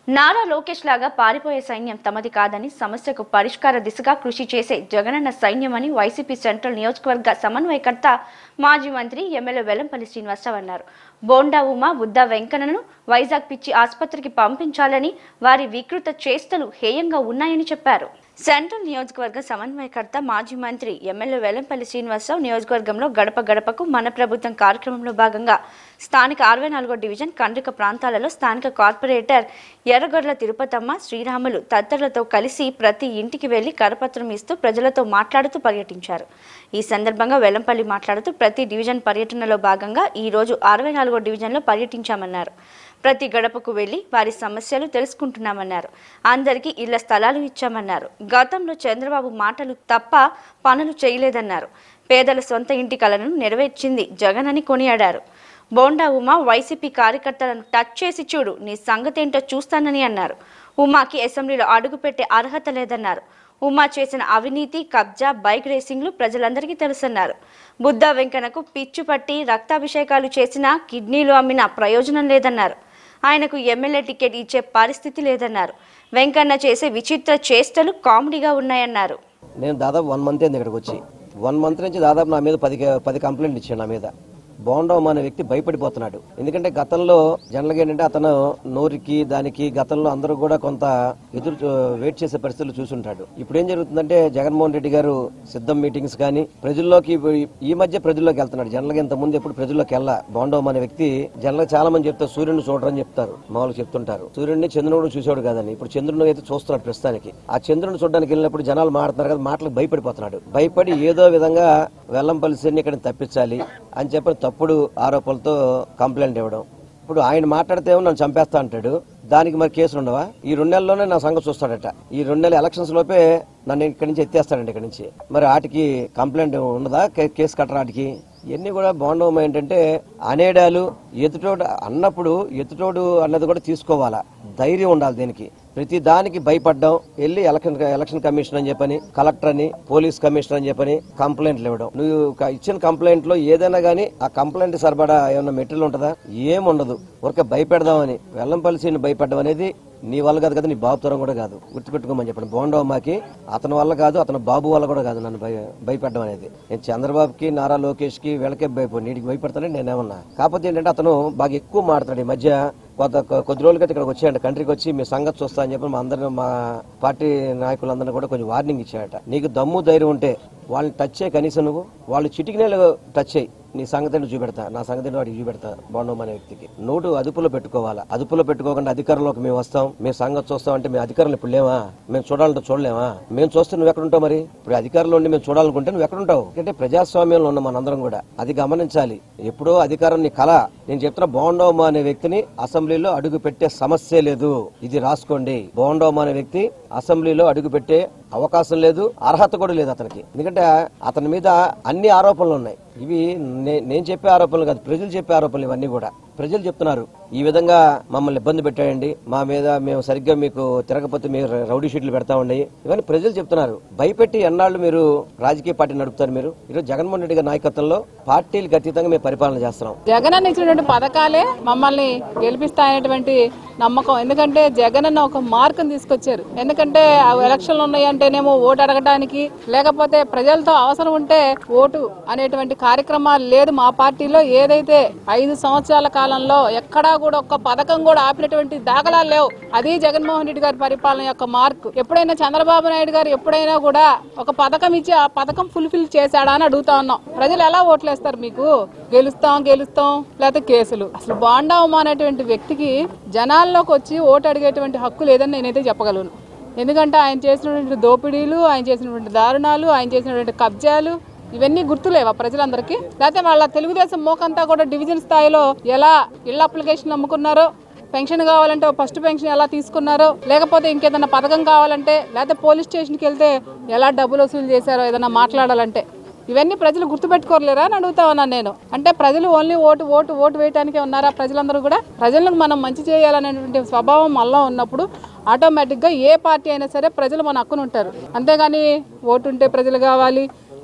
నారా లోకేష్ లాగా పారిపోయే సైన్యం తమది కాదని సమస్యకు పరిష్కార దిశగా కృషి చేసే జగనన్న సైన్యమని వైసీపీ సెంట్రల్ నియోజకవర్గ సమన్వయకర్త మాజీ మంత్రి ఎమ్మెల్యే వెల్లంపల్లి శ్రీనివాసరావు అన్నారు బోండా ఉమా బుద్ధ వెంకన్నను వైజాగ్ పిచ్చి ఆసుపత్రికి పంపించాలని వారి వికృత చేష్టలు హేయంగా ఉన్నాయని చెప్పారు సెంట్రల్ నియోజకవర్గ సమన్వయకర్త మాజీ మంత్రి ఎమ్మెల్యే వెల్లంపల్లి శ్రీనివాసరావు నియోజకవర్గంలో గడప గడపకు మన ప్రభుత్వం కార్యక్రమంలో భాగంగా స్థానిక అరవై నాలుగో డివిజన్ కండ్రిక ప్రాంతాలలో స్థానిక కార్పొరేటర్ ఎర్రగొర్ల తిరుపతమ్మ శ్రీరాములు తదితరులతో కలిసి ప్రతి ఇంటికి వెళ్లి కరపత్రం ఇస్తూ ప్రజలతో మాట్లాడుతూ పర్యటించారు ఈ సందర్భంగా వెల్లంపల్లి మాట్లాడుతూ ప్రతి డివిజన్ పర్యటనలో భాగంగా ఈ రోజు అరవై నాలుగో డివిజన్లో పర్యటించామన్నారు ప్రతి గడపకు వెళ్లి వారి సమస్యలు తెలుసుకుంటున్నామన్నారు అందరికీ ఇళ్ల స్థలాలు ఇచ్చామన్నారు గతంలో చంద్రబాబు మాటలు తప్ప పనులు చేయలేదన్నారు పేదల సొంత ఇంటి కలను నెరవేర్చింది జగన్ అని కొనియాడారు బోండా ఉమా వైసీపీ కార్యకర్తలను టచ్ చేసి చూడు నీ సంగతేంటో చూస్తానని అన్నారు ఉమాకి అసెంబ్లీలో అడుగుపెట్టే అర్హత లేదన్నారు ఉమా చేసిన అవినీతి కబ్జా బైక్ రేసింగ్లు ప్రజలందరికీ తెలుసన్నారు బుద్ధ వెంకన్నకు పిచ్చు పట్టి రక్తాభిషేకాలు చేసిన కిడ్నీలు అమ్మిన ప్రయోజనం లేదన్నారు ఆయనకు ఎమ్మెల్యే టికెట్ ఇచ్చే పరిస్థితి లేదన్నారు వెంకన్న చేసే విచిత్ర చేష్టలు కామెడీగా ఉన్నాయన్నారు నేను దాదాపు వన్ మంత్ అయింది ఇక్కడికి వచ్చి వన్ మంత్ నుంచి దాదాపు నా మీద పది పది కంప్లైంట్లు ఇచ్చాడు నా మీద బోండవం అనే వ్యక్తి భయపడిపోతున్నాడు ఎందుకంటే గతంలో జనరల్గా ఏంటంటే అతను నోరికి దానికి గతంలో అందరూ కూడా కొంత ఎదురు చూ- వెయిట్ చేసే పరిస్థితులు చూసుంటాడు ఇప్పుడు ఏం జరుగుతుందంటే జగన్మోహన్ రెడ్డి గారు సిద్ధం మీటింగ్స్ కానీ ప్రజల్లోకి ఇప్పుడు ఈ మధ్య ప్రజల్లోకి వెళ్తున్నాడు జనరల్గా ఇంత ముందు ఎప్పుడు ప్రజల్లోకి వెళ్ళ బోండవం అనే వ్యక్తి జనరల్గా చాలా మంది చెప్తారు సూర్యుడిని చూడరని చెప్తారు మామూలుగా చెప్తుంటారు సూర్యుడిని చంద్రుడు చూసేవాడు కాదని ఇప్పుడు చంద్రుడిని అయితే చూస్తున్నాడు ప్రస్తుతానికి ఆ చంద్రుడిని చూడడానికి వెళ్ళినప్పుడు జనాలు మాడుతున్నారు కదా మాటలకు భయపడిపోతున్నాడు భయపడి ఏదో విధంగా వెల్లంపల్లి శని ఇక్కడ తప్పించాలి అని చెప్పి తప్పుడు ఆరోపణలతో కంప్లైంట్ ఇవ్వడం ఇప్పుడు ఆయన మాట్లాడితే ఏమో నన్ను చంపేస్తా అంటాడు దానికి మరి కేసులు ఉండవా ఈ రెండు నెలల్లోనే నా సంగతి చూస్తాడట ఈ రెండు నెలల ఎలక్షన్స్ లోపే నన్ను ఇక్కడి నుంచి ఎత్తేస్తాడండి ఇక్కడి నుంచి మరి వాటికి కంప్లైంట్ ఉండదా కే- కేసు కట్టరా వాటికి ఇవన్నీ కూడా బాగుండవు ఏంటంటే అనేడాలు ఎదుటోడు అన్నప్పుడు ఎదుటోడు అన్నది కూడా తీసుకోవాలా ధైర్యం ఉండాలి దీనికి ప్రతి దానికి భయపడ్డం వెళ్ళి ఎలక్షన్ ఎలక్షన్ కమిషన్ అని చెప్పని కలెక్టర్ అని పోలీస్ కమిషనర్ అని చెప్పని కంప్లైంట్లు ఇవ్వడం నువ్వు క- ఇచ్చిన కంప్లైంట్ లో ఏదైనా గానీ ఆ కంప్లైంట్ సరిపడా ఏమన్నా మెటీరియల్ ఉంటుందా ఏముండదు ఊరికే భయపెడదామని వెల్లంపల్లిని భయపడడం అనేది నీ వల్ల కాదు కదా నీ బాబు తరం కూడా కాదు గుర్తుపెట్టుకోమని చెప్పండి బోండవమ్మకి అతని వల్ల కాదు అతని బాబు వల్ల కూడా కాదు నన్ను భయ భయపెట్టడం అనేది నేను చంద్రబాబుకి నారా లోకేష్ కి వీళ్ళకే భయపడి నీటికి భయపడతానని నేనేమన్నా కాకపోతే ఏంటంటే అతను బాగా ఎక్కువ మాట్లాడు ఈ మధ్య కొద్ది కొద్ది రోజులకైతే ఇక్కడికి వచ్చాయంట కంట్రీకి వచ్చి మీ సంగతి చూస్తా అని చెప్పి మా అందరిని మా పార్టీ నాయకులందరినీ కూడా కొంచెం వార్నింగ్ ఇచ్చాడట నీకు దమ్ము ధైర్యం ఉంటే వాళ్ళని టచ్ చేయి కనీసం నువ్వు వాళ్ళు చిటికినేలు టచ్ చేయి నీ సంగతి ఏంటో చూపెడతా నా సంగతి ఏంటో వాడికి చూపెడతా బాండవం అనే వ్యక్తికి నోటు అదుపులో పెట్టుకోవాలా అదుపులో పెట్టుకోకుండా అధికారంలోకి మేము వస్తాం మేము సంగతి చూస్తాం అంటే మేము అధికారులు ఇప్పుడు లేవా మేము చూడాలంటే చూడలేమా మేము చూస్తే నువ్వు ఎక్కడ ఉంటావు మరి ఇప్పుడు అధికారంలో ఉండి మేము చూడాలనుకుంటే నువ్వు ఎక్కడ ఉంటావు ఎందుకంటే ప్రజాస్వామ్యంలో ఉన్న మనందరం కూడా అది గమనించాలి ఎప్పుడో అధికారం నీ కళ నేను చెప్తున్నా బోండోమా అనే వ్యక్తిని అసెంబ్లీలో అడుగు పెట్టే సమస్య లేదు ఇది రాసుకోండి బోండోమా అనే వ్యక్తి అసెంబ్లీలో అడుగు పెట్టే అవకాశం లేదు అర్హత కూడా లేదు అతనికి ఎందుకంటే అతని మీద అన్ని ఆరోపణలు ఉన్నాయి ఇవి నే- నేను చెప్పే ఆరోపణలు కాదు ప్రజలు చెప్పే ఆరోపణలు ఇవన్నీ కూడా ప్రజలు చెప్తున్నారు ఈ విధంగా మమ్మల్ని ఇబ్బంది పెట్టాయండి మా మీద మేము సరిగ్గా మీకు తిరగకపోతే మీరు రౌడీ షీట్లు పెడతా ఉండి ఇవన్నీ ప్రజలు చెప్తున్నారు భయపెట్టి ఎన్నాళ్ళు మీరు రాజకీయ పార్టీ నడుపుతారు మీరు ఈరోజు జగన్మోహన్ రెడ్డి గారి నాయకత్వంలో పార్టీలకు అతీతంగా మేము పరిపాలన చేస్తున్నాం జగన్ అన్న ఇచ్చినటువంటి పథకాలే మమ్మల్ని గెలిపిస్తాయనేటువంటి నమ్మకం ఎందుకంటే జగన్ అన్న ఒక మార్కుని తీసుకొచ్చారు ఎందుకంటే ఆ ఎలక్షన్లు ఉన్నాయంటేనేమో ఓటు అడగడానికి లేకపోతే ప్రజలతో అవసరం ఉంటే ఓటు అనేటువంటి కార్యక్రమాలు లేదు మా పార్టీలో ఏదైతే ఐదు సంవత్సరాల కాలంలో ఎక్కడా కూడా ఒక్క పథకం కూడా ఆపినటువంటి దాఖలాలు లేవు అది జగన్మోహన్ రెడ్డి గారి పరిపాలన యొక్క మార్కు ఎప్పుడైనా చంద్రబాబు నాయుడు గారు ఎప్పుడైనా కూడా ఒక పథకం ఇచ్చి ఆ పథకం ఫుల్ఫిల్ చేశాడా అని అడుగుతా ఉన్నాం ప్రజలు ఎలా ఓట్లేస్తారు మీకు గెలుస్తాం గెలుస్తాం లేకపోతే కేసులు అసలు బాండావమా అనేటువంటి వ్యక్తికి జనాల్లోకి వచ్చి ఓటు అడిగేటువంటి హక్కు లేదని నేనైతే చెప్పగలను ఎందుకంటే ఆయన చేసినటువంటి దోపిడీలు ఆయన చేసినటువంటి దారుణాలు ఆయన చేసినటువంటి కబ్జాలు ఇవన్నీ గుర్తులేవా ప్రజలందరికీ లేకపోతే వాళ్ళ తెలుగుదేశం మోకంతా కూడా డివిజన్ స్థాయిలో ఎలా ఇళ్ల అప్లికేషన్ అమ్ముకున్నారో పెన్షన్ కావాలంటే ఫస్ట్ పెన్షన్ ఎలా తీసుకున్నారో లేకపోతే ఇంకేదైనా పథకం కావాలంటే లేకపోతే పోలీస్ స్టేషన్కి వెళ్తే ఎలా డబ్బులు వసూలు చేశారో ఏదైనా మాట్లాడాలంటే ఇవన్నీ ప్రజలు గుర్తుపెట్టుకోలేరా అని అడుగుతా ఉన్నాను నేను అంటే ప్రజలు ఓన్లీ ఓటు ఓటు ఓటు వేయడానికే ఉన్నారా ప్రజలందరూ కూడా ప్రజలకు మనం మంచి చేయాలనేటువంటి స్వభావం మనలో ఉన్నప్పుడు ఆటోమేటిక్గా ఏ పార్టీ అయినా సరే ప్రజలు మన హక్కును ఉంటారు అంతేగాని ఓటు ఉంటే ప్రజలు కావాలి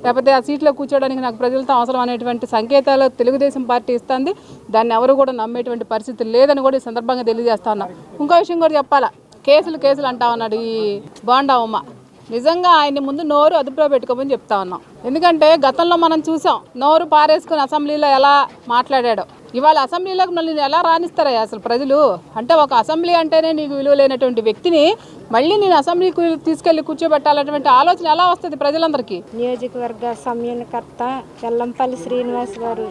లేకపోతే ఆ సీట్లో కూర్చోవడానికి నాకు ప్రజలతో అవసరం అనేటువంటి సంకేతాలు తెలుగుదేశం పార్టీ ఇస్తుంది దాన్ని ఎవరు కూడా నమ్మేటువంటి పరిస్థితి లేదని కూడా ఈ సందర్భంగా తెలియజేస్తా ఉన్నా ఇంకో విషయం కూడా చెప్పాలా కేసులు కేసులు అంటా ఉన్నాడు ఈ బాండా ఉమ్మ నిజంగా ఆయన్ని ముందు నోరు అదుపులో పెట్టుకోమని చెప్తా ఉన్నాం ఎందుకంటే గతంలో మనం చూసాం నోరు పారేసుకుని అసెంబ్లీలో ఎలా మాట్లాడాడో ఇవాళ అసెంబ్లీలోకి మళ్ళీ ఎలా రాణిస్తారా అసలు ప్రజలు అంటే ఒక అసెంబ్లీ అంటేనే నీకు విలువ లేనటువంటి వ్యక్తిని మళ్ళీ నేను అసెంబ్లీకి తీసుకెళ్లి కూర్చోబెట్టాలన్నటువంటి ఆలోచన ఎలా వస్తుంది ప్రజలందరికీ నియోజకవర్గ సమన్వయకర్త వెల్లంపల్లి శ్రీనివాస్ గారు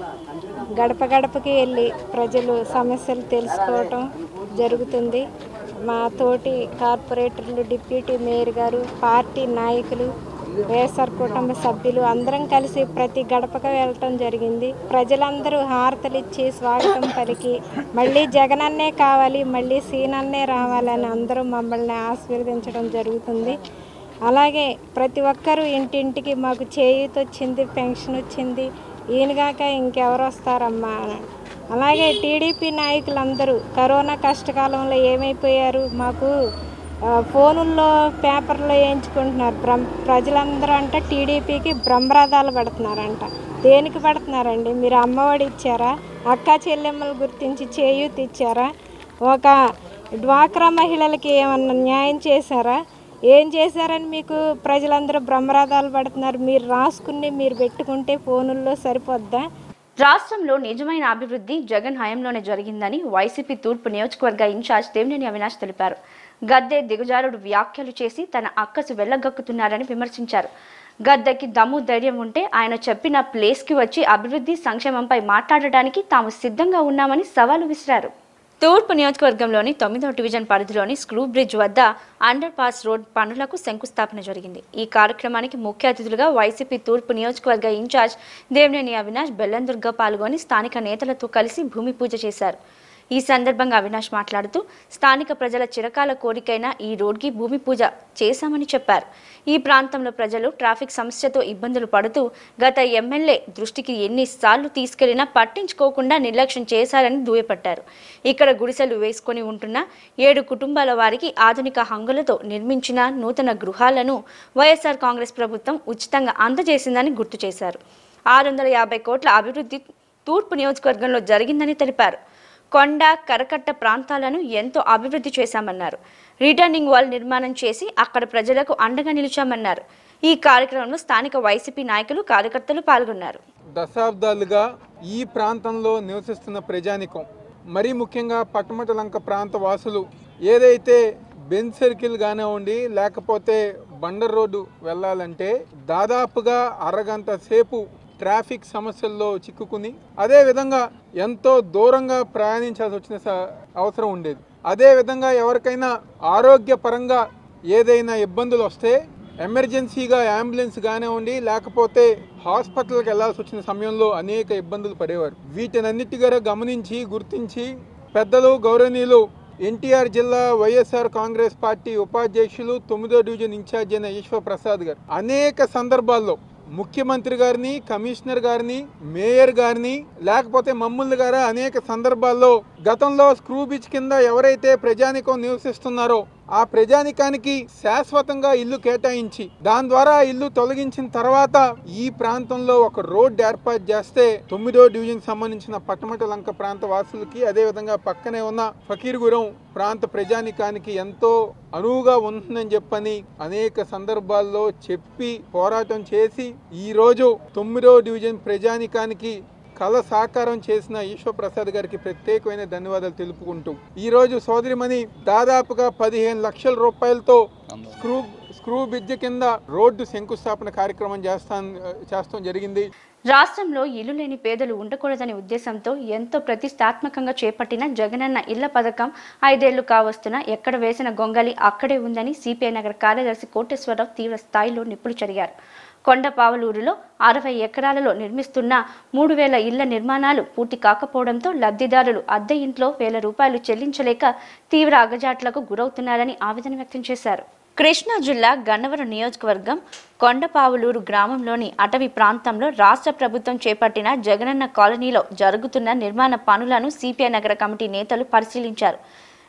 గడప గడపకి వెళ్ళి ప్రజలు సమస్యలు తెలుసుకోవటం జరుగుతుంది మా తోటి కార్పొరేటర్లు డిప్యూటీ మేయర్ గారు పార్టీ నాయకులు వైఎస్ఆర్ కుటుంబ సభ్యులు అందరం కలిసి ప్రతి గడపకు వెళ్ళటం జరిగింది ప్రజలందరూ హారతలు ఇచ్చి స్వాగతం పలికి మళ్ళీ జగనన్నే కావాలి మళ్ళీ సీనన్నే రావాలని అందరూ మమ్మల్ని ఆశీర్వదించడం జరుగుతుంది అలాగే ప్రతి ఒక్కరూ ఇంటింటికి మాకు చేయూత వచ్చింది పెన్షన్ వచ్చింది ఈయనగాక ఇంకెవరు వస్తారమ్మా అని అలాగే టీడీపీ నాయకులందరూ కరోనా కష్టకాలంలో ఏమైపోయారు మాకు ఆ, ఫోనుల్లో పేపర్లో వేయించుకుంటున్నారు బ్రహ్మ ప్రజలందరూ అంట టీడీపీకి బ్రహ్మరథాలు పడుతున్నారంట దేనికి పడుతున్నారండి మీరు అమ్మఒడి ఇచ్చారా అక్క చెల్లెమ్మలు గుర్తించి చేయూత ఇచ్చారా ఒక డ్వాక్రా మహిళలకి ఏమన్నా న్యాయం చేశారా ఏం చేశారని మీకు ప్రజలందరూ బ్రహ్మరథాలు పడుతున్నారు మీరు రాసుకుని మీరు పెట్టుకుంటే ఫోనుల్లో సరిపోద్దా రాష్ట్రంలో నిజమైన అభివృద్ధి జగన్ హయాంలోనే జరిగిందని వైసీపీ తూర్పు నియోజకవర్గ ఇన్ఛార్జ్ దేవినేని అవినాష్ తెలిపారు గద్దె దిగజారుడు వ్యాఖ్యలు చేసి తన అక్కసు వెళ్ళగక్కుతున్నారని విమర్శించారు గద్దెకి దమ్ము ధైర్యం ఉంటే ఆయన చెప్పిన ప్లేస్కి వచ్చి అభివృద్ధి సంక్షేమంపై మాట్లాడడానికి తాము సిద్ధంగా ఉన్నామని సవాలు విసిరారు తూర్పు నియోజకవర్గంలోని తొమ్మిదవ డివిజన్ పరిధిలోని స్క్రూ బ్రిడ్జ్ వద్ద అండర్ పాస్ రోడ్ పనులకు శంకుస్థాపన జరిగింది ఈ కార్యక్రమానికి ముఖ్య అతిథులుగా వైసీపీ తూర్పు నియోజకవర్గ ఇన్ఛార్జ్ దేవినేని అవినాష్ బెల్లందుర్గ పాల్గొని స్థానిక నేతలతో కలిసి భూమి పూజ చేశారు ఈ సందర్భంగా అవినాష్ మాట్లాడుతూ స్థానిక ప్రజల చిరకాల కోరికైన ఈ రోడ్కి భూమి పూజ చేశామని చెప్పారు ఈ ప్రాంతంలో ప్రజలు ట్రాఫిక్ సమస్యతో ఇబ్బందులు పడుతూ గత ఎమ్మెల్యే దృష్టికి ఎన్నిసార్లు తీసుకెళ్లినా పట్టించుకోకుండా నిర్లక్ష్యం చేశారని దుయ్యపట్టారు ఇక్కడ గుడిసెలు వేసుకొని ఉంటున్న ఏడు కుటుంబాల వారికి ఆధునిక హంగులతో నిర్మించిన నూతన గృహాలను వైఎస్ఆర్ కాంగ్రెస్ ప్రభుత్వం ఉచితంగా అందజేసిందని గుర్తు చేశారు ఆరు వందల యాభై కోట్ల అభివృద్ధి తూర్పు నియోజకవర్గంలో జరిగిందని తెలిపారు కొండ కరకట్ట ప్రాంతాలను ఎంతో అభివృద్ధి చేశామన్నారు రిటర్నింగ్ వాల్ నిర్మాణం చేసి అక్కడ ప్రజలకు అండగా నిలిచామన్నారు ఈ కార్యక్రమంలో స్థానిక వైసీపీ నాయకులు కార్యకర్తలు పాల్గొన్నారు దశాబ్దాలుగా ఈ ప్రాంతంలో నివసిస్తున్న ప్రజానికం మరీ ముఖ్యంగా పట్టమట లంక ప్రాంత వాసులు ఏదైతే బెన్ సర్కిల్ కానివ్వండి లేకపోతే బండర్ రోడ్డు వెళ్ళాలంటే దాదాపుగా అరగంట సేపు ట్రాఫిక్ సమస్యల్లో చిక్కుకుని అదే విధంగా ఎంతో దూరంగా ప్రయాణించాల్సి వచ్చిన స- అవసరం ఉండేది అదే విధంగా ఎవరికైనా ఆరోగ్యపరంగా ఏదైనా ఇబ్బందులు వస్తే ఎమర్జెన్సీగా అంబులెన్స్ కానివ్వండి లేకపోతే హాస్పిటల్కి వెళ్లాల్సి వచ్చిన సమయంలో అనేక ఇబ్బందులు పడేవారు వీటినన్నిటిగా గమనించి గుర్తించి పెద్దలు గౌరవనీయులు ఎన్టీఆర్ జిల్లా వైఎస్ఆర్ కాంగ్రెస్ పార్టీ ఉపాధ్యక్షులు తొమ్మిదో డివిజన్ ఇన్ఛార్జ్ అయిన ఈశ్వర్ ప్రసాద్ గారు అనేక సందర్భాల్లో ముఖ్యమంత్రి గారిని కమిషనర్ గారిని మేయర్ గారిని లేకపోతే మమ్ముల్ని గారు అనేక సందర్భాల్లో గతంలో స్క్రూ బీచ్ కింద ఎవరైతే ప్రజానికం నివసిస్తున్నారో ఆ ప్రజానికానికి శాశ్వతంగా ఇల్లు కేటాయించి దాని ద్వారా ఆ ఇల్లు తొలగించిన తర్వాత ఈ ప్రాంతంలో ఒక రోడ్ ఏర్పాటు చేస్తే తొమ్మిదో డివిజన్ సంబంధించిన పట్టమట లంక ప్రాంత వాసులకి అదే విధంగా పక్కనే ఉన్న ఫకీర్గురం ప్రాంత ప్రజానికానికి ఎంతో అనువుగా ఉంటుందని చెప్పని అనేక సందర్భాల్లో చెప్పి పోరాటం చేసి ఈ రోజు తొమ్మిదో డివిజన్ ప్రజానికానికి కళ సాకారం చేసిన ఈశ్వర్ ప్రసాద్ గారికి ప్రత్యేకమైన ధన్యవాదాలు తెలుపుకుంటూ ఈ రోజు సోదరిమణి దాదాపుగా పదిహేను లక్షల రూపాయలతో స్క్రూ స్క్రూ బ్రిడ్జ్ కింద రోడ్డు శంకుస్థాపన కార్యక్రమం చేస్తాం చేస్తాం జరిగింది రాష్ట్రంలో ఇల్లు లేని పేదలు ఉండకూడదనే ఉద్దేశంతో ఎంతో ప్రతిష్టాత్మకంగా చేపట్టిన జగనన్న ఇళ్ల పథకం ఐదేళ్లు కావస్తున్నా ఎక్కడ వేసిన గొంగలి అక్కడే ఉందని సిపిఐ నగర కార్యదర్శి కోటేశ్వరరావు తీవ్ర స్థాయిలో నిప్పులు చెరిగారు కొండపావలూరులో అరవై ఎకరాలలో నిర్మిస్తున్న మూడు వేల ఇళ్ల నిర్మాణాలు పూర్తి కాకపోవడంతో లబ్ధిదారులు అద్దె ఇంట్లో వేల రూపాయలు చెల్లించలేక తీవ్ర అగజాట్లకు గురవుతున్నారని ఆవేదన వ్యక్తం చేశారు కృష్ణా జిల్లా గన్నవరం నియోజకవర్గం కొండపావులూరు గ్రామంలోని అటవీ ప్రాంతంలో రాష్ట్ర ప్రభుత్వం చేపట్టిన జగనన్న కాలనీలో జరుగుతున్న నిర్మాణ పనులను సిపిఐ నగర కమిటీ నేతలు పరిశీలించారు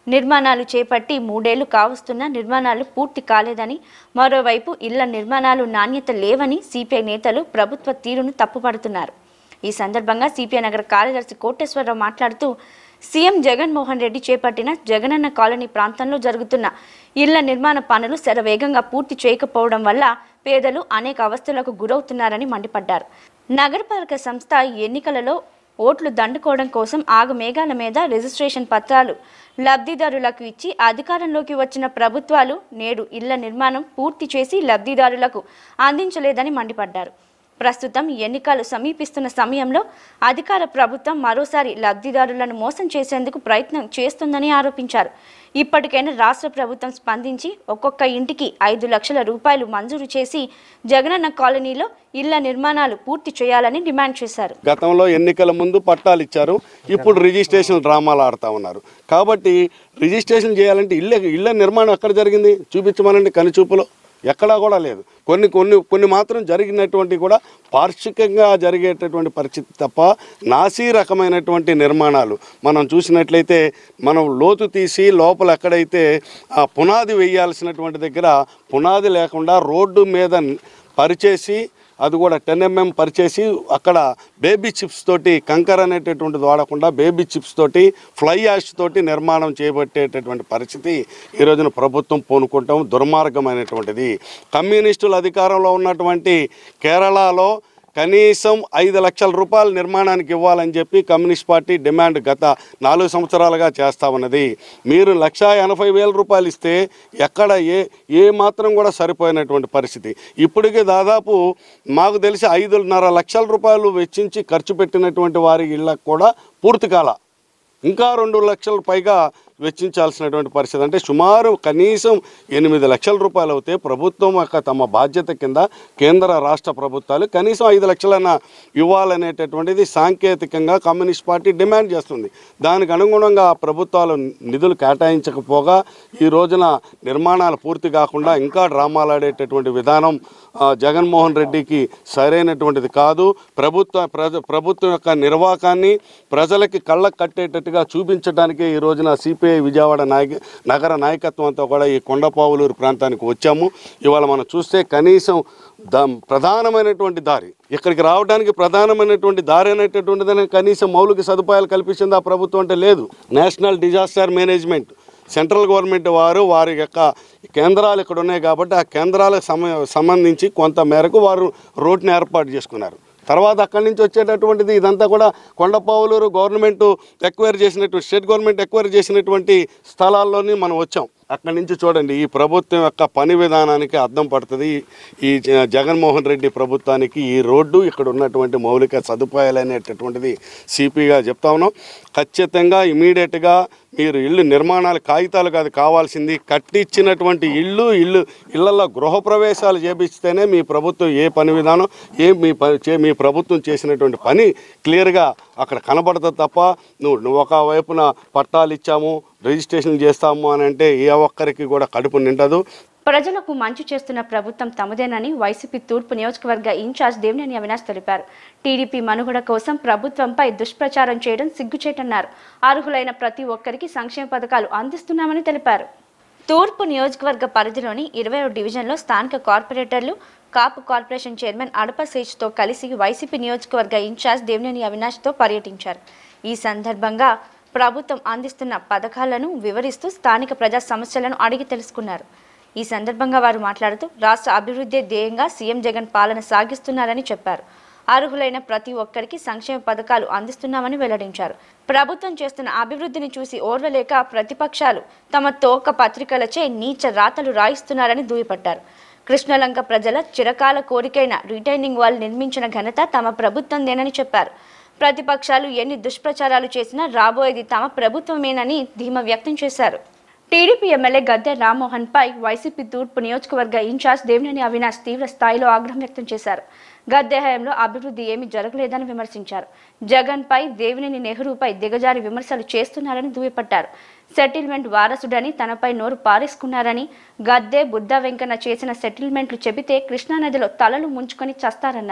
నిర్మాణాలు చేపట్టి మూడేళ్లు కావస్తున్నా నిర్మాణాలు పూర్తి కాలేదని మరోవైపు ఇళ్ల నిర్మాణాలు నాణ్యత లేవని సిపిఐ నేతలు ప్రభుత్వ తీరును తప్పుపడుతున్నారు ఈ సందర్భంగా సిపిఐ నగర కార్యదర్శి కోటేశ్వరరావు మాట్లాడుతూ సీఎం జగన్మోహన్ రెడ్డి చేపట్టిన జగనన్న కాలనీ ప్రాంతంలో జరుగుతున్న ఇళ్ల నిర్మాణ పనులు శరవేగంగా పూర్తి చేయకపోవడం వల్ల పేదలు అనేక అవస్థలకు గురవుతున్నారని మండిపడ్డారు నగరపాలక సంస్థ ఎన్నికలలో ఓట్లు దండుకోవడం కోసం ఆగు మేఘాల మీద రిజిస్ట్రేషన్ పత్రాలు లబ్ధిదారులకు ఇచ్చి అధికారంలోకి వచ్చిన ప్రభుత్వాలు నేడు ఇళ్ల నిర్మాణం పూర్తి చేసి లబ్ధిదారులకు అందించలేదని మండిపడ్డారు ప్రస్తుతం ఎన్నికలు సమీపిస్తున్న సమయంలో అధికార ప్రభుత్వం మరోసారి లబ్ధిదారులను మోసం చేసేందుకు ప్రయత్నం చేస్తుందని ఆరోపించారు ఇప్పటికైనా రాష్ట్ర ప్రభుత్వం స్పందించి ఒక్కొక్క ఇంటికి ఐదు లక్షల రూపాయలు మంజూరు చేసి జగనన్న కాలనీలో ఇళ్ల నిర్మాణాలు పూర్తి చేయాలని డిమాండ్ చేశారు గతంలో ఎన్నికల ముందు పట్టాలు ఇచ్చారు ఇప్పుడు రిజిస్ట్రేషన్ డ్రామాలు ఆడుతూ ఉన్నారు కాబట్టి రిజిస్ట్రేషన్ చేయాలంటే ఇళ్ళ ఇళ్ళ నిర్మాణం ఎక్కడ జరిగింది చూపించమనండి కనుచూపులో ఎక్కడా కూడా లేదు కొన్ని కొన్ని కొన్ని మాత్రం జరిగినటువంటి కూడా పార్శ్వికంగా జరిగేటటువంటి పరిస్థితి తప్ప నాసీ రకమైనటువంటి నిర్మాణాలు మనం చూసినట్లయితే మనం లోతు తీసి లోపల ఎక్కడైతే ఆ పునాది వేయాల్సినటువంటి దగ్గర పునాది లేకుండా రోడ్డు మీద పరిచేసి అది కూడా టెన్ ఎంఎం పరిచేసి అక్కడ బేబీ చిప్స్ తోటి కంకర్ అనేటటువంటిది వాడకుండా బేబీ చిప్స్ తోటి ఫ్లై యాష్ తోటి నిర్మాణం చేయబట్టేటటువంటి పరిస్థితి ఈ రోజున ప్రభుత్వం పూనుకుంటాం దుర్మార్గమైనటువంటిది కమ్యూనిస్టులు అధికారంలో ఉన్నటువంటి కేరళలో కనీసం ఐదు లక్షల రూపాయల నిర్మాణానికి ఇవ్వాలని చెప్పి కమ్యూనిస్ట్ పార్టీ డిమాండ్ గత నాలుగు సంవత్సరాలుగా చేస్తా ఉన్నది మీరు లక్షా ఎనభై వేల రూపాయలు ఇస్తే ఎక్కడ ఏ ఏ మాత్రం కూడా సరిపోయినటువంటి పరిస్థితి ఇప్పటికే దాదాపు మాకు తెలిసి ఐదున్నర లక్షల రూపాయలు వెచ్చించి ఖర్చు పెట్టినటువంటి వారి ఇళ్ళకు కూడా పూర్తి కాల ఇంకా రెండు లక్షల పైగా వెచ్చించాల్సినటువంటి పరిస్థితి అంటే సుమారు కనీసం ఎనిమిది లక్షల రూపాయలు అవుతే ప్రభుత్వం యొక్క తమ బాధ్యత కింద కేంద్ర రాష్ట్ర ప్రభుత్వాలు కనీసం ఐదు లక్షలైనా ఇవ్వాలనేటటువంటిది సాంకేతికంగా కమ్యూనిస్ట్ పార్టీ డిమాండ్ చేస్తుంది దానికి అనుగుణంగా ప్రభుత్వాలు నిధులు కేటాయించకపోగా ఈ రోజున నిర్మాణాలు పూర్తి కాకుండా ఇంకా డ్రామాలు ఆడేటటువంటి విధానం ఆ, జగన్మోహన్ రెడ్డికి సరైనటువంటిది కాదు ప్రభుత్వ ప్రజ ప్రభుత్వం యొక్క నిర్వాకాన్ని ప్రజలకి కళ్ళకు కట్టేటట్టుగా చూపించడానికి ఈ రోజున సిపిఐ విజయవాడ నాయక నగర నాయకత్వం అంతా కూడా ఈ కొండపావులూరు ప్రాంతానికి వచ్చాము ఇవాళ మనం చూస్తే కనీసం ద ప్రధానమైనటువంటి దారి ఇక్కడికి రావడానికి ప్రధానమైనటువంటి దారి అనేటటువంటిదని కనీసం మౌలిక సదుపాయాలు కల్పించింది ఆ ప్రభుత్వం అంటే లేదు national disaster management central government వారు వారి యొక్క కేంద్రాలు ఇక్కడ ఉన్నాయి కాబట్టి ఆ కేంద్రాలకు సమ సంబంధించి కొంత మేరకు వారు రోడ్ని ఏర్పాటు చేసుకున్నారు తర్వాత అక్కడి నుంచి వచ్చేటటువంటిది ఇదంతా కూడా కొండపావులూరు గవర్నమెంట్ ఎక్వైర్ చేసినటువంటి స్టేట్ గవర్నమెంట్ ఎక్వైర్ చేసినటువంటి స్థలాల్లోని మనం వచ్చాం అక్కడి నుంచి చూడండి ఈ ప్రభుత్వం యొక్క పని విధానానికి అద్దం పడుతుంది ఈ జ- జగన్మోహన్ రెడ్డి ప్రభుత్వానికి ఈ రోడ్డు ఇక్కడ ఉన్నటువంటి మౌలిక సదుపాయాలు అనేటటువంటిది సిపిగా చెప్తా ఉన్నాం ఖచ్చితంగా ఇమీడియట్గా మీరు ఇల్లు నిర్మాణాలు కాగితాలు కాదు కావాల్సింది కట్టించినటువంటి ఇల్లు ఇల్లు ఇళ్లలో గృహప్రవేశాలు చేపిస్తేనే మీ ప్రభుత్వం ఏ పని విధానం ఏ మీ ప- చే మీ ప్రభుత్వం చేసినటువంటి పని క్లియర్గా అక్కడ కనబడుతుంది తప్ప నువ్వు నువ్వు ఒక వైపున పట్టాలు ఇచ్చాము రిజిస్ట్రేషన్ చేస్తాము అని అంటే ఏ ఒక్కరికి కూడా కడుపు నిండదు ప్రజలకు మంచి చేస్తున్న ప్రభుత్వం తమదేనని వైసీపీ తూర్పు నియోజకవర్గ ఇన్ఛార్జ్ దేవినేని అవినాష్ తెలిపారు టీడీపీ మనుగడ కోసం ప్రభుత్వంపై దుష్ప్రచారం చేయడం సిగ్గుచేటన్నారు అర్హులైన ప్రతి ఒక్కరికి సంక్షేమ పథకాలు అందిస్తున్నామని తెలిపారు తూర్పు నియోజకవర్గ పరిధిలోని ఇరవై డివిజన్లో స్థానిక కార్పొరేటర్లు కాపు కార్పొరేషన్ చైర్మన్ అడప సేజ్తో కలిసి వైసీపీ నియోజకవర్గ ఇన్ఛార్జ్ దేవినేని అవినాష్తో పర్యటించారు ఈ సందర్భంగా ప్రభుత్వం అందిస్తున్న పథకాలను వివరిస్తూ స్థానిక ప్రజా సమస్యలను అడిగి తెలుసుకున్నారు ఈ సందర్భంగా వారు మాట్లాడుతూ రాష్ట్ర అభివృద్ధి ధ్యేయంగా సీఎం జగన్ పాలన సాగిస్తున్నారని చెప్పారు అర్హులైన ప్రతి ఒక్కరికి సంక్షేమ పథకాలు అందిస్తున్నామని వెల్లడించారు ప్రభుత్వం చేస్తున్న అభివృద్ధిని చూసి ఓర్వలేక ప్రతిపక్షాలు తమ తోక పత్రికలచే నీచ రాతలు రాయిస్తున్నారని దుయ్యపట్టారు కృష్ణలంక ప్రజల చిరకాల కోరికైన రిటైనింగ్ వాల్ నిర్మించిన ఘనత తమ ప్రభుత్వందేనని చెప్పారు ప్రతిపక్షాలు ఎన్ని దుష్ప్రచారాలు చేసినా రాబోయేది తమ ప్రభుత్వమేనని ధీమా వ్యక్తం చేశారు టీడీపీ ఎమ్మెల్యే గద్దె రామ్మోహన్ పై వైసీపీ తూర్పు నియోజకవర్గ ఇన్ఛార్జ్ దేవినేని అవినాష్ తీవ్ర స్థాయిలో ఆగ్రహం వ్యక్తం చేశారు గద్దె హయాంలో అభివృద్ధి ఏమీ జరగలేదని విమర్శించారు జగన్ పై దేవినేని నెహ్రూపై దిగజారి విమర్శలు చేస్తున్నారని దుయ్యపట్టారు సెటిల్మెంట్ వారసుడని తనపై నోరు పారేసుకున్నారని గద్దె బుద్ధ వెంకన్న చేసిన సెటిల్మెంట్లు చెబితే కృష్ణానదిలో తలలు ముంచుకొని చస్తారన్నారు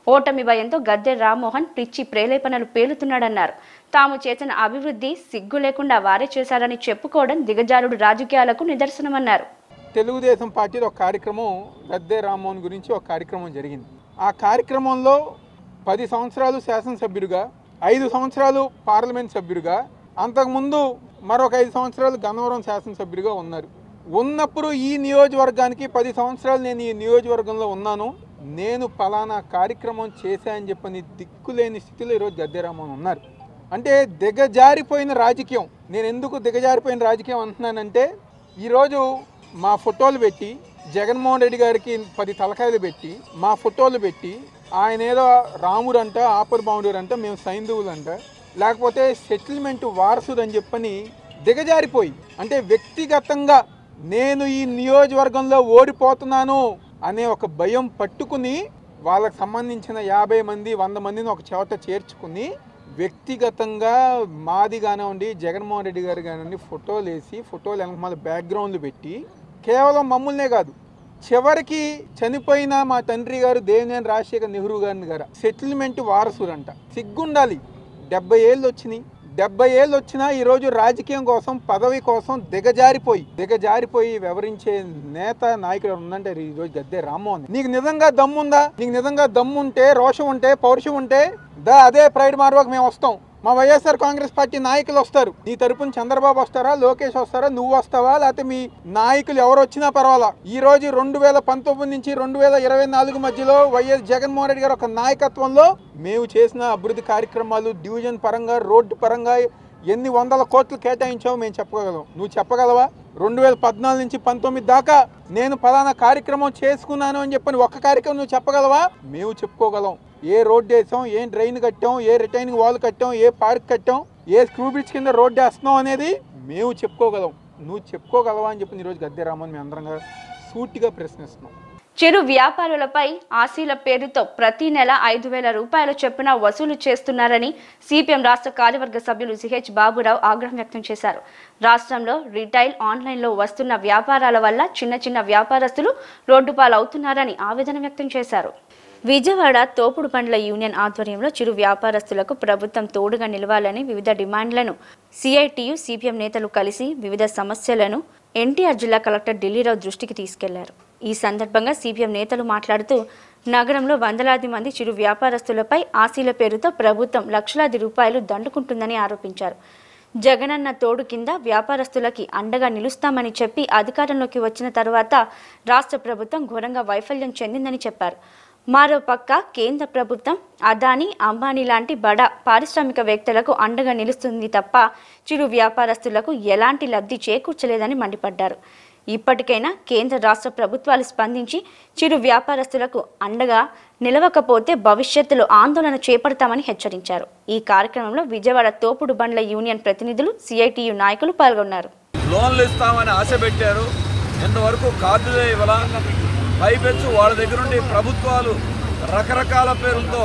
ఓటమి భయంతో గద్దె రామ్మోహన్ పిచ్చి ప్రేలేపనలు పేలుతున్నాడన్నారు తాము చేసిన అభివృద్ధి సిగ్గు లేకుండా వారే చేశారని చెప్పుకోవడం దిగజారుడు రాజకీయాలకు నిదర్శనమన్నారు తెలుగుదేశం పార్టీలో ఒక కార్యక్రమం గద్దె రామ్మోహన్ గురించి ఒక కార్యక్రమం జరిగింది ఆ కార్యక్రమంలో పది సంవత్సరాలు శాసనసభ్యుడిగా ఐదు సంవత్సరాలు పార్లమెంట్ సభ్యుడిగా అంతకుముందు మరొక ఐదు సంవత్సరాలు గన్నవరం శాసనసభ్యుడిగా ఉన్నారు ఉన్నప్పుడు ఈ నియోజకవర్గానికి పది సంవత్సరాలు నేను ఈ నియోజకవర్గంలో ఉన్నాను నేను ఫలానా కార్యక్రమం చేశా అని చెప్పని దిక్కులేని స్థితిలో ఈరోజు గద్దె రామ్మోహన్ ఉన్నారు అంటే దిగజారిపోయిన రాజకీయం నేను ఎందుకు దిగజారిపోయిన రాజకీయం అంటున్నానంటే ఈరోజు మా ఫోటోలు పెట్టి జగన్మోహన్ రెడ్డి గారికి పది తలకాయలు పెట్టి మా ఫోటోలు పెట్టి ఆయన ఏదో రాముడు అంట ఆపర్ బాండూరు అంట మేము సైంధవులు అంట లేకపోతే సెటిల్మెంట్ వారసుడు అని చెప్పని దిగజారిపోయి అంటే వ్యక్తిగతంగా నేను ఈ నియోజకవర్గంలో ఓడిపోతున్నాను అనే ఒక భయం పట్టుకుని వాళ్ళకి సంబంధించిన యాభై మంది వంద మందిని ఒక చోట చేర్చుకుని వ్యక్తిగతంగా మాది కానివ్వండి జగన్మోహన్ రెడ్డి గారు కానివ్వండి ఫోటోలు వేసి ఫోటోలు వెనకమాల బ్యాక్గ్రౌండ్లు పెట్టి కేవలం మమ్మల్నే కాదు చివరికి చనిపోయిన మా తండ్రి గారు దేవినేని రాజశేఖర్ నెహ్రూ గారిని గారు సెటిల్మెంట్ వారసుడంట సిగ్గుండాలి డెబ్బై ఏళ్ళు వచ్చినాయి డెబ్బై ఏళ్ళు వచ్చినా ఈరోజు రాజకీయం కోసం పదవి కోసం దిగజారిపోయి దిగజారిపోయి వివరించే నేత నాయకుడు ఎవరు ఉందంటే ఈ రోజు గద్దె రామ్మోహన్ నీకు నిజంగా దమ్ముందా నీకు నిజంగా దమ్ముంటే రోషం ఉంటే పౌరుషం ఉంటే దా అదే ప్రైడ్ మార్వాకు మేము వస్తాం మా వైఎస్ఆర్ కాంగ్రెస్ పార్టీ నాయకులు వస్తారు నీ తరపున చంద్రబాబు వస్తారా లోకేష్ వస్తారా నువ్వు వస్తావా లేకపోతే మీ నాయకులు ఎవరు వచ్చినా పర్వాలా ఈ రోజు రెండు వేల పంతొమ్మిది నుంచి రెండు వేల ఇరవై నాలుగు మధ్యలో వైఎస్ జగన్మోహన్ రెడ్డి గారు ఒక నాయకత్వంలో మేము చేసిన అభివృద్ధి కార్యక్రమాలు డివిజన్ పరంగా రోడ్డు పరంగా ఎన్ని వందల కోట్లు కేటాయించావో మేము చెప్పగలం నువ్వు చెప్పగలవా రెండు వేల పద్నాలుగు నుంచి పంతొమ్మిది దాకా నేను ఫలానా కార్యక్రమం చేసుకున్నాను అని చెప్పని ఒక్క కార్యక్రమం నువ్వు చెప్పగలవా మేము చెప్పుకోగలం ఏ రోడ్డు వేసాం ఏ డ్రైన్ కట్టాం ఏ రిటైనింగ్ వాల్ కట్టాం ఏ పార్క్ కట్టాం ఏ స్క్రూ బ్రిడ్జ్ కింద రోడ్డు వేస్తున్నాం అనేది మేము చెప్పుకోగలం నువ్వు చెప్పుకోగలవా అని చెప్పి ఈరోజు గద్దె రామని మేము అందరంగా సూటిగా ప్రశ్నిస్తున్నాం చిరు వ్యాపారులపై ఆశీల పేరుతో ప్రతి నెల ఐదు వేల రూపాయల చొప్పున వసూలు చేస్తున్నారని సిపిఎం రాష్ట్ర కార్యవర్గ సభ్యులు సిహెచ్ బాబురావు ఆగ్రహం వ్యక్తం చేశారు రాష్ట్రంలో రిటైల్ ఆన్లైన్లో వస్తున్న వ్యాపారాల వల్ల చిన్న చిన్న వ్యాపారస్తులు రోడ్డు పాలవుతున్నారని ఆవేదన వ్యక్తం చేశారు విజయవాడ తోపుడు పండ్ల యూనియన్ ఆధ్వర్యంలో చిరు వ్యాపారస్తులకు ప్రభుత్వం తోడుగా నిలవాలని వివిధ డిమాండ్లను సిఐటియు సిపిఎం నేతలు కలిసి వివిధ సమస్యలను ఎన్టీఆర్ జిల్లా కలెక్టర్ ఢిల్లీరావు దృష్టికి తీసుకెళ్లారు ఈ సందర్భంగా సిపిఎం నేతలు మాట్లాడుతూ నగరంలో వందలాది మంది చిరు వ్యాపారస్తులపై ఆశీల పేరుతో ప్రభుత్వం లక్షలాది రూపాయలు దండుకుంటుందని ఆరోపించారు జగనన్న తోడు కింద వ్యాపారస్తులకి అండగా నిలుస్తామని చెప్పి అధికారంలోకి వచ్చిన తర్వాత రాష్ట్ర ప్రభుత్వం ఘోరంగా వైఫల్యం చెందిందని చెప్పారు మరోపక్క కేంద్ర ప్రభుత్వం అదానీ అంబానీ లాంటి బడా పారిశ్రామికవేత్తలకు అండగా నిలుస్తుంది తప్ప చిరు వ్యాపారస్తులకు ఎలాంటి లబ్ధి చేకూర్చలేదని మండిపడ్డారు ఇప్పటికైనా కేంద్ర రాష్ట్ర ప్రభుత్వాలు స్పందించి చిరు వ్యాపారస్తులకు అండగా నిలవకపోతే భవిష్యత్తులో ఆందోళన చేపడతామని హెచ్చరించారు ఈ కార్యక్రమంలో విజయవాడ తోపుడు బండ్ల యూనియన్ ప్రతినిధులు సిఐటియు నాయకులు పాల్గొన్నారు లోన్లు ఇస్తామని ఆశ పెట్టారు ఇంతవరకు కార్డులే ఇవ్వాల పైపెచ్చు వాళ్ళ దగ్గర నుండి ప్రభుత్వాలు రకరకాల పేరులతో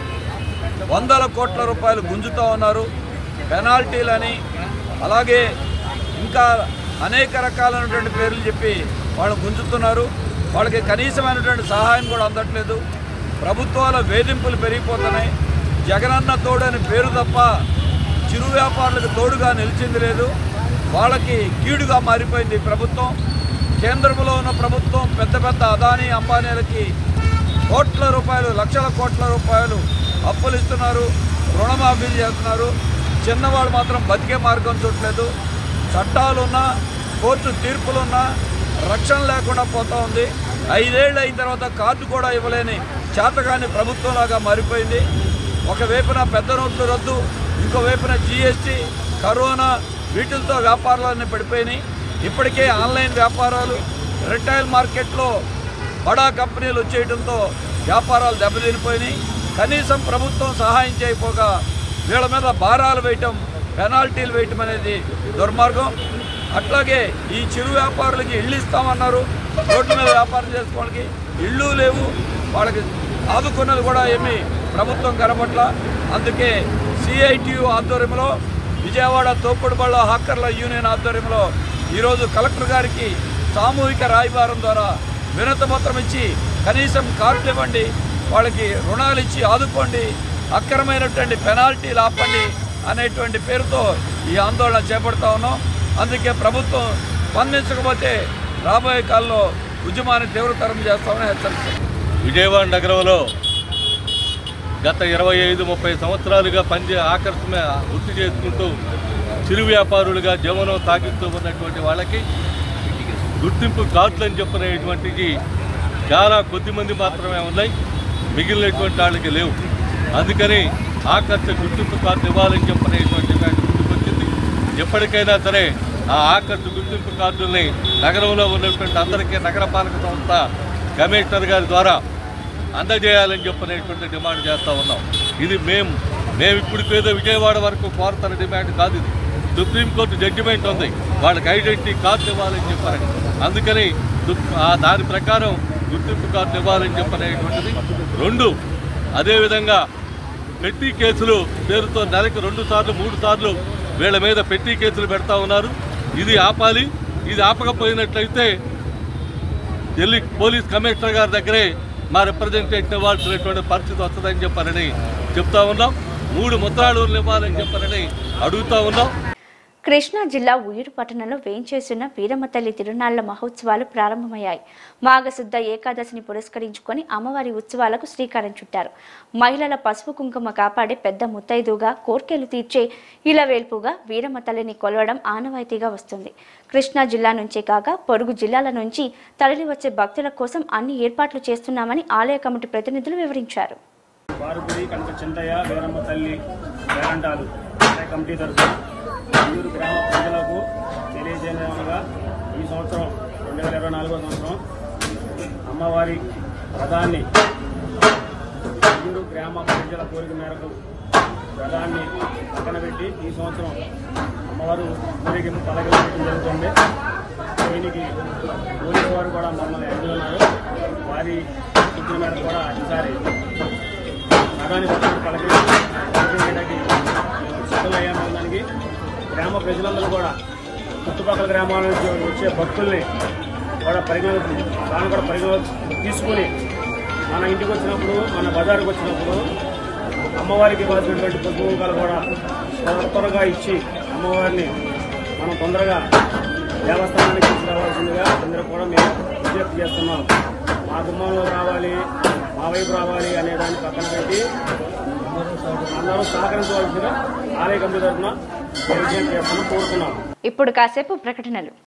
వందల కోట్ల రూపాయలు గుంజుతూ ఉన్నారు పెనాల్టీలని అలాగే ఇంకా అనేక రకాలైనటువంటి పేర్లు చెప్పి వాళ్ళు గుంజుతున్నారు వాళ్ళకి కనీసమైనటువంటి సహాయం కూడా అందట్లేదు ప్రభుత్వాల వేధింపులు పెరిగిపోతున్నాయి జగనన్న తోడు అని పేరు తప్ప చిరు వ్యాపారులకు తోడుగా నిలిచింది లేదు వాళ్ళకి కీడుగా మారిపోయింది ఈ ప్రభుత్వం కేంద్రంలో ఉన్న ప్రభుత్వం పెద్ద పెద్ద అదానీ అంబానీలకి కోట్ల రూపాయలు లక్షల కోట్ల రూపాయలు అప్పులు ఇస్తున్నారు రుణమాఫీలు చేస్తున్నారు చిన్నవాడు మాత్రం బతికే మార్గం చూడలేదు చట్టాలున్నా కోర్టు తీర్పులున్నా రక్షణ లేకుండా పోతా ఉంది ఐదేళ్ళు అయిన తర్వాత కార్డు కూడా ఇవ్వలేని చేతగాని ప్రభుత్వంలాగా మారిపోయింది ఒకవైపున పెద్ద నోట్లు రద్దు ఇంకోవైపున జీఎస్టీ కరోనా వీటితో వ్యాపారాలన్నీ పడిపోయినాయి ఇప్పటికే ఆన్లైన్ వ్యాపారాలు రిటైల్ మార్కెట్లో బడా కంపెనీలు వచ్చేయడంతో వ్యాపారాలు దెబ్బతినిపోయినాయి కనీసం ప్రభుత్వం సహాయం చేయకపోగా వీళ్ళ మీద భారాలు వేయటం పెనాల్టీలు వేయటం అనేది దుర్మార్గం అట్లాగే ఈ చిరు వ్యాపారులకి ఇళ్ళు ఇస్తామన్నారు రోడ్ల మీద వ్యాపారం చేసుకోవడానికి ఇళ్ళు లేవు వాళ్ళకి ఆదుకున్నది కూడా ఏమీ ప్రభుత్వం కనపట్ల అందుకే సిఐటియు ఆధ్వర్యంలో విజయవాడ తోపుడుబళ్ళ హాకర్ల యూనియన్ ఆధ్వర్యంలో ఈరోజు కలెక్టర్ గారికి సామూహిక రాయబారం ద్వారా వినతి పత్రం ఇచ్చి కనీసం కార్డులు ఇవ్వండి వాళ్ళకి రుణాలు ఇచ్చి ఆదుకోండి అక్రమైనటువంటి పెనాల్టీలు ఆపండి అనేటువంటి పేరుతో ఈ ఆందోళన చేపడతా ఉన్నాం అందుకే ప్రభుత్వం స్పందించకపోతే రాబోయే కాలంలో ఉద్యమాన్ని తీవ్రతరం చేస్తామని హెచ్చరిస్తున్నాం విజయవాడ నగరంలో గత ఇరవై ఐదు ముప్పై సంవత్సరాలుగా పనిచే ఆకర్షణ వృత్తి చేసుకుంటూ చిరు వ్యాపారులుగా జీవనం సాగిస్తూ ఉన్నటువంటి వాళ్ళకి గుర్తింపు కార్డులు అని చెప్పినటువంటివి చాలా కొద్ది మంది మాత్రమే ఉన్నాయి మిగిలినటువంటి వాళ్ళకి లేవు అందుకని ఆకర్ష గుర్తింపు కార్డు ఇవ్వాలని చెప్పినటువంటి గుర్తుకొచ్చింది ఎప్పటికైనా సరే ఆ ఆకర్ష గుర్తింపు కార్డుల్ని నగరంలో ఉన్నటువంటి అందరికీ నగరపాలక సంస్థ కమిషనర్ గారి ద్వారా అందజేయాలని చెప్పనేటువంటి డిమాండ్ చేస్తూ ఉన్నాం ఇది మేము మేము ఇప్పుడు ఏదో విజయవాడ వరకు కోరుతున్న డిమాండ్ కాదు ఇది సుప్రీంకోర్టు జడ్జిమెంట్ ఉంది వాళ్ళకి ఐడెంటిటీ కార్డు ఇవ్వాలని చెప్పారని అందుకని సు- ఆ దాని ప్రకారం గుర్తింపు కార్డు ఇవ్వాలని చెప్పనేటువంటిది రెండు అదేవిధంగా పెట్టి కేసులు పేరుతో నెలకు రెండు సార్లు మూడు సార్లు వీళ్ళ మీద పెట్టి కేసులు పెడతా ఉన్నారు ఇది ఆపాలి ఇది ఆపకపోయినట్లయితే ఢిల్లీ పోలీస్ కమిషనర్ గారి దగ్గరే మా రిప్రజెంటేషన్ ఇవ్వాల్సినటువంటి పరిస్థితి వస్తుందని చెప్పారని చెప్తా ఉన్నాం మూడు ముద్రాలు ఇవ్వాలని చెప్పారని అడుగుతా ఉన్నాం కృష్ణా జిల్లా ఉయ్యూరు పట్టణంలో వేంచేసిన వీరమ్మ తల్లి తిరునాళ్ల మహోత్సవాలు ప్రారంభమయ్యాయి మాఘశుద్ధ ఏకాదశిని పురస్కరించుకొని అమ్మవారి ఉత్సవాలకు శ్రీకారం చుట్టారు మహిళల పసుపు కుంకుమ కాపాడే పెద్ద ముత్తైదుగా కోర్కెలు తీర్చే ఇలవేల్పుగా వీరమ్మ తల్లిని కొలవడం ఆనవాయితీగా వస్తుంది కృష్ణా జిల్లా నుంచే కాక పొరుగు జిల్లాల నుంచి తరలి వచ్చే భక్తుల కోసం అన్ని ఏర్పాట్లు చేస్తున్నామని ఆలయ కమిటీ ప్రతినిధులు వివరించారు వారుగుడి కనుక చింతయ్య వీరమ్మ తల్లి వేరంటాలు ఆలయ కమిటీ తరఫున ఊరు గ్రామ ప్రజలకు తెలియజేయగా ఈ సంవత్సరం రెండు వేల ఇరవై నాలుగో సంవత్సరం అమ్మవారి రథాన్ని ఊరు గ్రామ ప్రజల కోరిక మేరకు రథాన్ని పక్కన పెట్టి ఈ సంవత్సరం అమ్మవారు ఊరేగింపు పలకలు జరుగుతుంది దీనికి పోలీసు వారు కూడా మమ్మల్ని ఎదురున్నారు వారి సూచన మేరకు కూడా ఈసారి నగాని భక్తులు పలకరించడానికి సిద్ధమయ్యాము దానికి గ్రామ ప్రజలందరూ కూడా చుట్టుపక్కల గ్రామాల నుంచి వచ్చే భక్తుల్ని కూడా పరిగణ దాన్ని కూడా పరిగణ తీసుకుని మన ఇంటికి వచ్చినప్పుడు మన బజారుకి వచ్చినప్పుడు అమ్మవారికి ఇవ్వాల్సినటువంటి పుష్పముఖాలు కూడా త్వర- త్వరగా ఇచ్చి అమ్మవారిని మనం తొందరగా దేవస్థానానికి తీసుకురావాల్సిందిగా అందరూ కూడా మేము విజ్ఞప్తి చేస్తున్నాం మా గుమ్మంలో రావాలి మా వైపు రావాలి అనే దాన్ని పక్కన పెట్టి అందరూ సహకరించవలసిందిగా ఆలయ కమిటీ తరఫున విజ్ఞప్తి చేస్తున్నాం కోరుతున్నాం ఇప్పుడు కాసేపు ప్రకటనలు